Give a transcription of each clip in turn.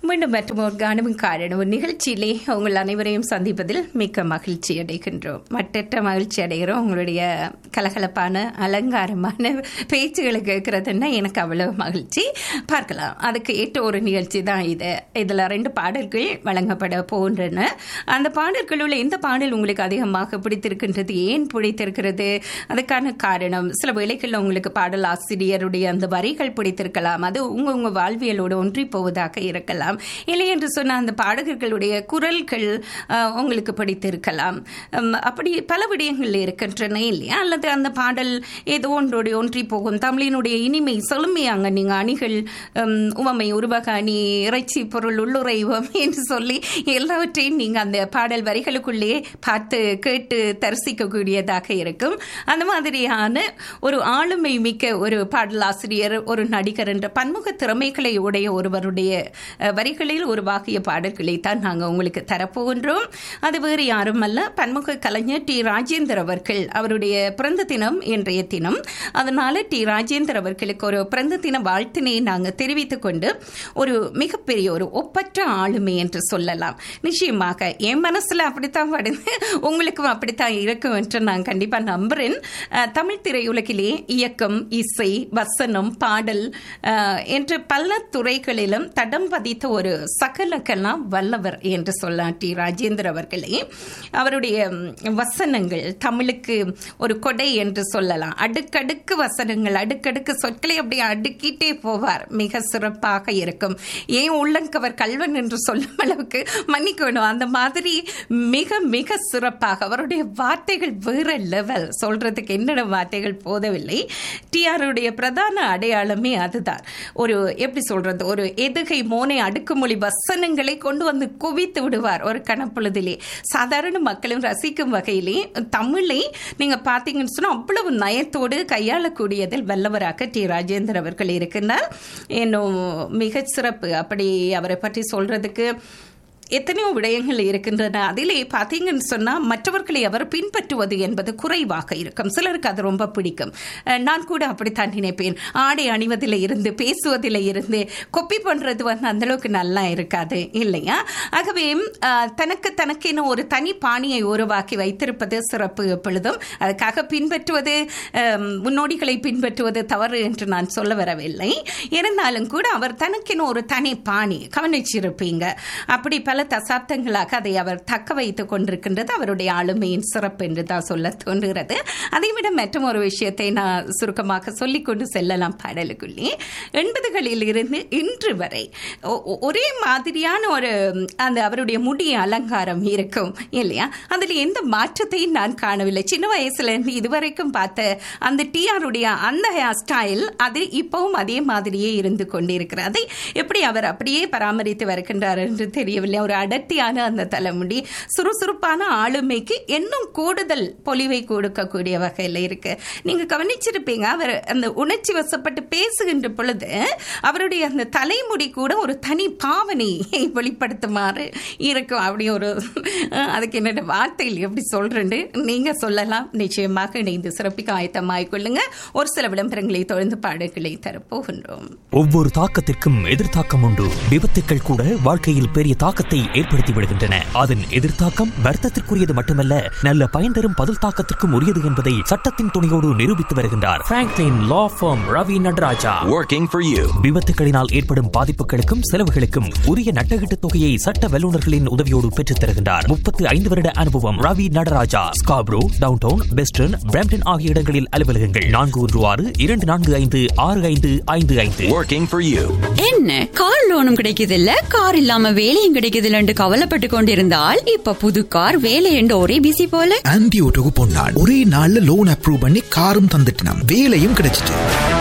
மீண்டும் மற்றும் ஒரு காணவும் காரணம் நிகழ்ச்சியிலே உங்கள் அனைவரையும் சந்திப்பதில் மிக்க மகிழ்ச்சி அடைகின்றோம் மட்டற்ற மகிழ்ச்சி அடைகிறோம் உங்களுடைய கலகலப்பான அலங்காரமான பேச்சுகளை கேட்கறதுன்னா எனக்கு அவ்வளவு மகிழ்ச்சி பார்க்கலாம் அதுக்கு ஏற்ற ஒரு நிகழ்ச்சி தான் இது இதில் ரெண்டு பாடல்கள் வழங்கப்பட போகின்றன அந்த பாடல்களுள்ள எந்த பாடல் உங்களுக்கு அதிகமாக பிடித்திருக்கின்றது ஏன் பிடித்திருக்கிறது அதுக்கான காரணம் சில வேளைகளில் உங்களுக்கு பாடல் ஆசிரியருடைய அந்த வரிகள் பிடித்திருக்கலாம் அது உங்க உங்க வாழ்வியலோடு ஒன்றி போவதாக இருக்கலாம் இல்லை என்று சொன்ன அந்த பாடகர்களுடைய குரல்கள் அஹ், உங்களுக்கு பிடித்திருக்கலாம் உம், அப்படி பல விடயங்கள் இருக்கின்றன இல்லையா அல்லது அந்த பாடல் ஏதோ ஒன்றோடு ஒன்றி போகும் தமிழினுடைய இனிமை செழுமையாங்க நீங்க அணிகள் உம், உவமை உருவக அணி இறைச்சி பொருள் உள்ளுறைவம் என்று சொல்லி எல்லாவற்றையும் நீங்க அந்த பாடல் வரிகளுக்குள்ளே பார்த்து கேட்டு தரிசிக்கக்கூடியதாக இருக்கும் அந்த மாதிரியான ஒரு ஆளுமை மிக்க ஒரு பாடலாசிரியர் ஒரு நடிகர் என்ற பன்முக திறமைகளை உடைய ஒருவருடைய அஹ், வரிகளில் உருவாகிய பாடல்களை தான் நாங்கள் உங்களுக்கு தரப்போகின்றோம் அது வேறு யாரும் அல்ல பன்முக கலைஞர் டி ராஜேந்தர் அவர்கள் அவருடைய பிறந்த தினம் இன்றைய தினம் அதனால டி ராஜேந்தர் அவர்களுக்கு ஒரு பிறந்த தின வாழ்த்தினை நாங்கள் தெரிவித்துக் கொண்டு ஒரு மிகப்பெரிய ஒரு ஒப்பற்ற ஆளுமை என்று சொல்லலாம் நிச்சயமாக என் மனசுல அப்படித்தான் படுது உங்களுக்கும் அப்படித்தான் இருக்கும் என்று நான் கண்டிப்பா நம்புறேன் அஹ், தமிழ் திரையுலகிலே இயக்கம் இசை வசனம் பாடல் அஹ், என்று பல துறைகளிலும் தடம் பதித்த ஒரு சகலக்கெல்லாம் வல்லவர் என்று சொல்லலாம் டி ராஜேந்தர் அவர்களே அவருடைய ம், வசனங்கள் தமிழுக்கு ஒரு கொடை என்று சொல்லலாம் அடுக்கடுக்கு வசனங்கள் அடுக்கடுக்கு சொற்களை அப்படியே அடுக்கிட்டே போவார் மிக சிறப்பாக இருக்கும் ஏன் உள்ளங்கவர் கல்வன் என்று சொல்லும் அளவுக்கு மன்னிக்கணும் அந்த மாதிரி மிக மிக சிறப்பாக அவருடைய வார்த்தைகள் வேற லெவல் சொல்றதுக்கு என்னென்ன வார்த்தைகள் போதவில்லை டிஆருடைய பிரதான அடையாளமே அதுதான் ஒரு எப்படி சொல்றது ஒரு எதுகை மோனை அடுக்குமொழி வசனங்களை கொண்டு வந்து குவித்து விடுவார் ஒரு கணப்பொழுதிலே சாதாரண மக்களும் ரசிக்கும் வகையிலே தமிழை நீங்க பாத்தீங்கன்னு சொன்னா அவ்வளவு நயத்தோடு கையாளக்கூடியதில் வல்லவராக டி ராஜேந்தர் அவர்கள் இருக்கின்றார் இன்னும் மிக சிறப்பு அப்படி அவரை பற்றி சொல்றதுக்கு எத்தனையோ விடயங்கள் இருக்கின்றன அதிலே பார்த்தீங்கன்னு சொன்னால் மற்றவர்களை அவர் பின்பற்றுவது என்பது குறைவாக இருக்கும் சிலருக்கு அது ரொம்ப பிடிக்கும் அஹ் நான் கூட அப்படித்தான் நினைப்பேன் ஆடை அணிவதில் இருந்து பேசுவதில் இருந்து கொப்பி பண்ணுறது வந்து அந்த அளவுக்கு நல்லா இருக்காது இல்லையா ஆகவே அஹ், தனக்கு தனக்கென ஒரு தனி பாணியை உருவாக்கி வைத்திருப்பது சிறப்பு எப்பொழுதும் அதுக்காக பின்பற்றுவது அஹ், முன்னோடிகளை பின்பற்றுவது தவறு என்று நான் சொல்ல வரவில்லை இருந்தாலும் கூட அவர் தனக்கென ஒரு தனி பாணி கவனிச்சிருப்பீங்க அப்படி பல தசாப்தங்களாக அதை அவர் தக்க வைத்துக் கொண்டிருக்கின்றது அவருடைய ஆளுமையின் சிறப்பு என்று தான் சொல்ல தோன்றுகிறது அதை விட மற்றும் ஒரு விஷயத்தை நான் சுருக்கமாக சொல்லிக் கொண்டு செல்லலாம் பாடலுக்குள்ளே எண்பதுகளில் இருந்து இன்று வரை ஒ- ஒ- ஒரே மாதிரியான ஒரு ம், அந்த அவருடைய முடி அலங்காரம் இருக்கும் இல்லையா அதில் எந்த மாற்றத்தையும் நான் காணவில்லை சின்ன வயசுல இருந்து இதுவரைக்கும் பார்த்த அந்த டிஆருடைய அந்த ஹேர் ஸ்டைல் அது இப்பவும் அதே மாதிரியே இருந்து கொண்டிருக்கிறது அதை எப்படி அவர் அப்படியே பராமரித்து வருகின்றார் என்று தெரியவில்லை ஒரு அடர்த்தியான அந்த தலைமுடி சுறுசுறுப்பான ஆளுமைக்கு இன்னும் கூடுதல் பொலிவை கொடுக்கக்கூடிய வகையில் இருக்கு நீங்க கவனிச்சிருப்பீங்க அவர் அந்த உணர்ச்சி வசப்பட்டு பேசுகின்ற பொழுது அவருடைய அந்த தலைமுடி கூட ஒரு தனி பாவனையை வெளிப்படுத்துமாறு இருக்கும் அப்படி ஒரு அஹ், அதுக்கு என்னென்ன வார்த்தைகள் எப்படி சொல்றேன்னு நீங்க சொல்லலாம் நிச்சயமாக இணைந்து சிறப்பிக்க ஆயத்தமாய் கொள்ளுங்க ஒரு சில விளம்பரங்களை தொடர்ந்து பாடல்களை தரப்போகின்றோம் ஒவ்வொரு தாக்கத்திற்கும் எதிர்த்தாக்கம் உண்டு விபத்துக்கள் கூட வாழ்க்கையில் பெரிய தாக்கத்தை ஏற்படுத்தி விடுகின்றன அதன் எதிர்த்தாக்கம் வர்த்தத்திற்குரியது மட்டுமல்ல நல்ல பயன் தரும் பதில் தாக்கத்திற்கும் உரியது என்பதை சட்டத்தின் துணையோடு நிரூபித்து வருகின்றார் Franklin law firm Ravi Natarajah working for you. விபத்துகளினால் ஏற்படும் பாதிப்புகளுக்கும் செலவுகளுக்கும் உரிய நட்டகீட்டு தொகையை சட்ட வல்லுநர்களின் உதவியோடு பெற்றுத் தருகின்றார் முப்பத்து ஐந்து வருட அனுபவம் Ravi Natarajah Scarborough downtown western Brampton ஆகிய இடங்களில் அலுவலகங்கள் நான்கு ஒன்று ஆறு இரண்டு நான்கு ஐந்து ஆறு ஐந்து ஐந்து ஐந்து Working for you. என்ன கார் லோனும் கிடைக்குது இல்ல கார் இல்லாம வேலையும் கிடைக்குது இல்லன்னு கவலைப்பட்டு கொண்டிருந்தால் இப்ப புது கார் வேலை என்று ஒரே பிசி போல ஆன்டி ஓட்டோக்கு பொன்னான் ஒரே நாள்ல லோன் அப்ரூவ் பண்ணி காரும் தந்துட்டான் வேலையும் கிடைச்சிட்டு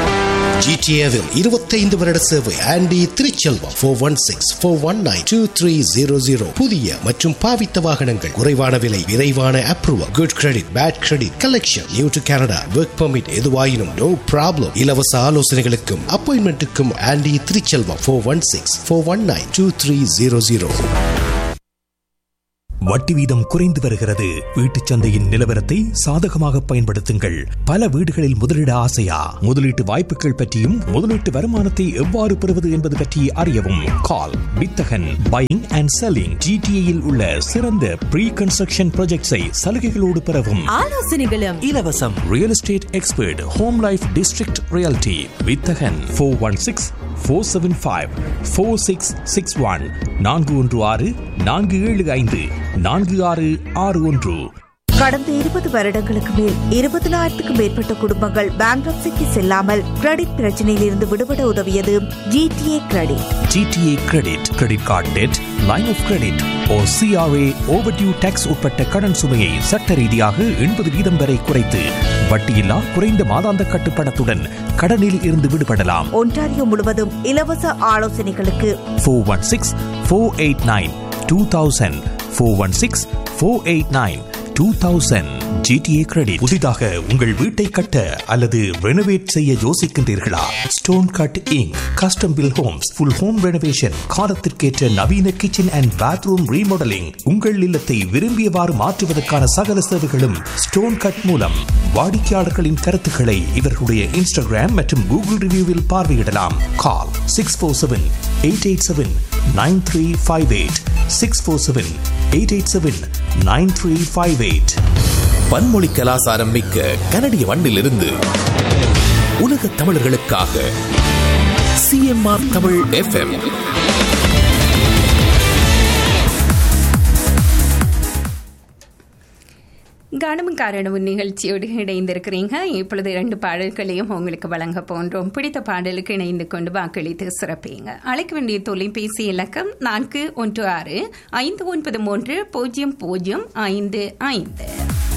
ஜிடிஏவில் இருபத்தைந்து வருட சேவை Andy Thiruchelvam four one six four one nine two three zero zero புதிய மற்றும் பாவித்த வாகனங்கள் குறைவான விலை விரைவான approval good credit bad credit collection new to Canada work permit எதுவாயினும் நோ ப்ராப்ளம் இலவச ஆலோசனைகளுக்கும் அப்பாயின்மெண்ட்டுக்கும் Andy Thiruchelvam four one six four one nine two three zero zero வட்டி வீதம் குறைந்து வருகிறது வீட்டுச் சந்தையின் நிலவரத்தை சாதகமாக பயன்படுத்துங்கள் பல வீடுகளில் முதலீட ஆசையா முதலீட்டு வாய்ப்புகள் பற்றியும் முதலீட்டு வருமானத்தை எவ்வாறு பெறுவது என்பது பற்றி அறியவும் கால் வித்தகன் பையிங் அண்ட் செல்லிங் ஜிடிஏயில் உள்ள சிறந்த ப்ரீ கன்ஸ்ட்ரக்ஷன் ப்ராஜெக்ட்ஸை சலுகைகளோடு பெறவும் ஆலோசனைகளும் இலவசம் real estate expert home life district realty Vithagan four one six four seven five four six six one நான்கு ஒன்று ஆறு நான்கு ஏழு ஐந்து நான்கு ஆறு ஆறு ஒன்று கடந்த இருபது வருடங்களுக்கு மேல் இருபதனாயிரத்துக்கும் மேற்பட்ட குடும்பங்கள் பேங்க்ரப்சிக்கு செல்லாமல் கிரெடிட் பிரச்சனையில் இருந்து விடுபட உதவியது GTA credit GTA credit credit card debt line of credit ஓ சிஆர்ஏ ஓவர்டியூ டேக்ஸ் உட்பட்ட கடன் சுமையை சட்ட ரீதியாக எண்பது வீதம் வரை குறைத்து வட்டியில்லா குறைந்த மாதாந்த கட்டுப்பணத்துடன் கடனில் இருந்து விடுபடலாம் ஒன்டாரியோ முழுவதும் இலவச ஆலோசனைகளுக்கு four one six four eight nine two thousand four one six four eight nine two thousand GTA credit புதிதாக உங்கள் வீட்டை கட்ட அல்லது ரெனோவேட் செய்ய யோசிக்கின்றீர்களா stone cut inc custom built homes full home renovation காலத்திற்கேற்ற நவீன கிச்சன் அண்ட் பாத்ரூம் ரீமாடலிங் உங்கள் இல்லத்தை விரும்பியவாறு மாற்றுவதற்கான சகல சேவைகளும் ஸ்டோன் கட் மூலம் வாடிக்கையாளர்களின் கருத்துக்களை இவர்களுடைய இன்ஸ்டாகிராம் மற்றும் கூகுள் ரிவ்யூவில் பார்வையிடலாம் call six four seven eight eight seven nine three five eight six four seven eight eight seven nine three five eight பன்மொழி கலாசாரம் மிக்க கனடிய மண்ணிலிருந்து உலக தமிழர்களுக்காக சிஎம்ஆர் தமிழ் எஃப்எம் கானமும் காரணமும் நிகழ்ச்சியோடு இணைந்திருக்கிறீங்க இப்பொழுது இரண்டு பாடல்களையும் உங்களுக்கு வழங்க போன்றோம் பிடித்த பாடலுக்கு இணைந்து கொண்டு வாக்களித்து சிறப்பீங்க அழைக்க வேண்டிய தொலைபேசி இலக்கம் நான்கு ஒன்று ஆறு ஐந்து ஒன்பது மூன்று பூஜ்ஜியம் பூஜ்ஜியம் ஐந்து ஐந்து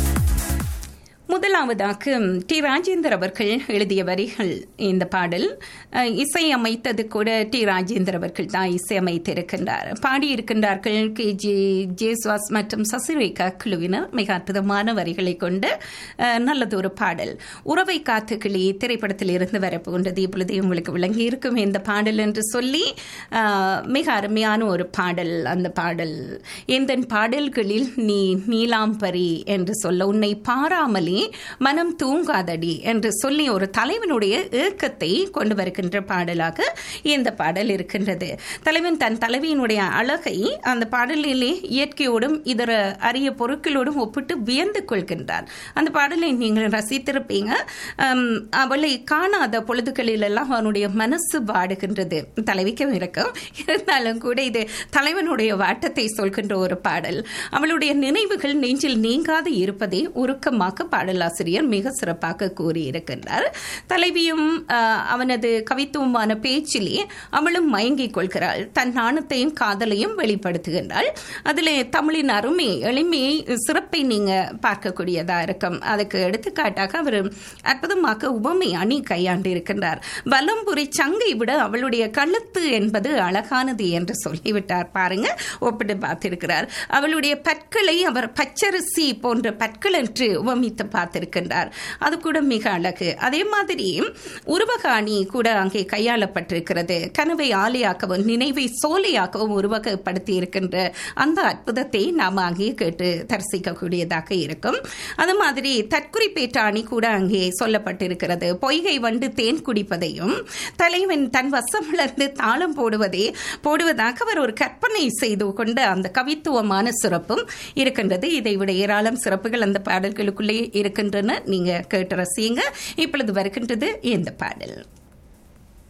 முதலாவதாக டி ராஜேந்தர் அவர்கள் எழுதிய வரிகள் இந்த பாடல் அஹ், இசை அமைத்தது கூட டி ராஜேந்தர் அவர்கள் தான் இசை அமைத்திருக்கின்றார் பாடியிருக்கின்றார்கள் கே ஜே ஜேஸ்வாஸ் மற்றும் சசிரேகா குழுவினர் மிக அற்புதமான வரிகளை கொண்டு அஹ், நல்லதொரு பாடல் உறவை காத்து கிளி திரைப்படத்தில் இருந்து வரப்போன்றது இப்பொழுது உங்களுக்கு விளங்கி இருக்கும் இந்த பாடல் என்று சொல்லி அஹ், மிக அருமையான ஒரு பாடல் அந்த பாடல் எந்த பாடல்களில் நீ நீலாம்பரி என்று சொல்ல உன்னை பாராமலே மனம் தூங்காதடி என்று சொல்லி ஒரு தலைவனுடைய ஏக்கத்தை கொண்டு வருகின்ற பாடலாக இந்த பாடல் இருக்கின்றது தலைவன் தன் தலைவியினுடைய அழகை அந்த பாடலிலே இயற்கையோடும் இதர அரிய பொருட்களோடும் ஒப்பிட்டு வியந்து கொள்கின்றார் அந்த பாடலை நீங்கள் ரசித்திருப்பீங்க அம், அவளை காணாத பொழுதுகளிலெல்லாம் அவனுடைய மனசு வாடுகின்றது தலைவிக்கும் இருக்கும் இருந்தாலும் கூட இது தலைவனுடைய வாட்டத்தை சொல்கின்ற ஒரு பாடல் அவளுடைய நினைவுகள் நெஞ்சில் நீங்காது இருப்பதை உருக்கமாக பாடலாசிரியர் மிக சிறப்பாக கூறியிருக்கின்றார் தலைவியும் ஆஹ், அவனது கவித்துவமான பேச்சிலே அவளும் மயங்கிக் கொள்கிறாள் தன் நாணத்தையும் காதலையும் வெளிப்படுத்துகின்றாள் அதில் தமிழின் அருமை எளிமையை சிறப்பை நீங்க பார்க்கக்கூடியதா இருக்கும் அதுக்கு எடுத்துக்காட்டாக அவர் அற்புதமாக உவமை அணி கையாண்டு இருக்கின்றார் வலம்புரி சங்கை விட அவளுடைய கழுத்து என்பது அழகானது என்று சொல்லிவிட்டார் பாருங்க ஒப்பிட்டு பார்த்திருக்கிறார் அவளுடைய பற்களை அவர் பச்சரிசி போன்ற பற்கள் என்று உவமித்து பார்த்திருக்கின்றார் அது கூட மிக அழகு அதே மாதிரி உருவகாணி கூட அங்கே கையாளப்பட்டிருக்கிறது கனவை ஆலையாக்கவும் நினைவை சோலையாக்கவும் உருவகப்படுத்தி இருக்கின்ற அந்த அற்புதத்தை நாம் அங்கே கேட்டு தரிசிக்கக்கூடியதாக இருக்கும் அது மாதிரி தற்குறிப்பேற்ற அணி கூட அங்கே சொல்லப்பட்டிருக்கிறது பொய்கை வண்டு தேன் குடிப்பதையும் தலைவன் தன் வசமிழந்து தாளம் போடுவதே போடுவதாக அவர் ஒரு கற்பனை செய்து கொண்ட அந்த கவித்துவமான சிறப்பும் இருக்கின்றது இதை விட ஏராளம் சிறப்புகள் அந்த பாடல்களுக்குள்ளே இருக்கின்றன நீங்க கேட்டு ரசியுங்க இப்பொழுது வருகின்றது இந்த பாடல்